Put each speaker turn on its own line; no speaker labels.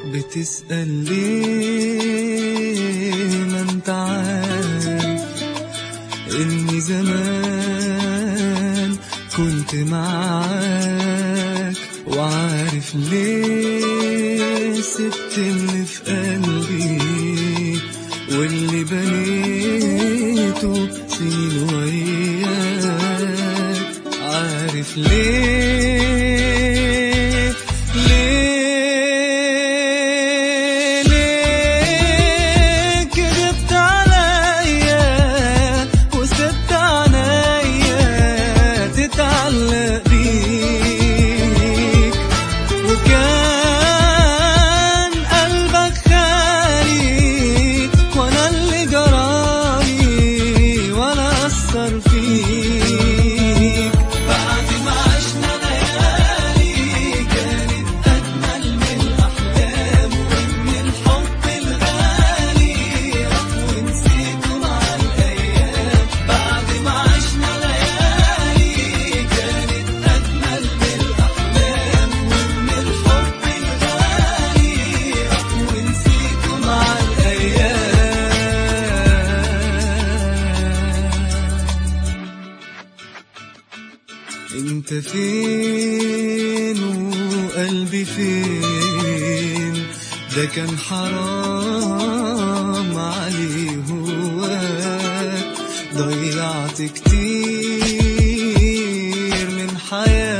بتسأل ليه ما انت عارف اني زمان كنت معاك وعارف ليه سبت اللي في قلبي واللي بنيته سنين وياك عارف ليه ليه ليه كذبت عليا وسبت عنيا تتعلق بيك وكان قلبك خالي وانا اللي جرالي ولا اثر فيك بعد ما عشنا ليالي كانت اجمل من الاحلام ومن الحب الغالي ونسيته مع الايام بعد ما عشنا ليالي كانت اجمل من الاحلام ومن الحب الغالي ونسيته مع الايام انت فين وقلبي فين ده كان حرام عليه هواك ضيعت كتير من حياتي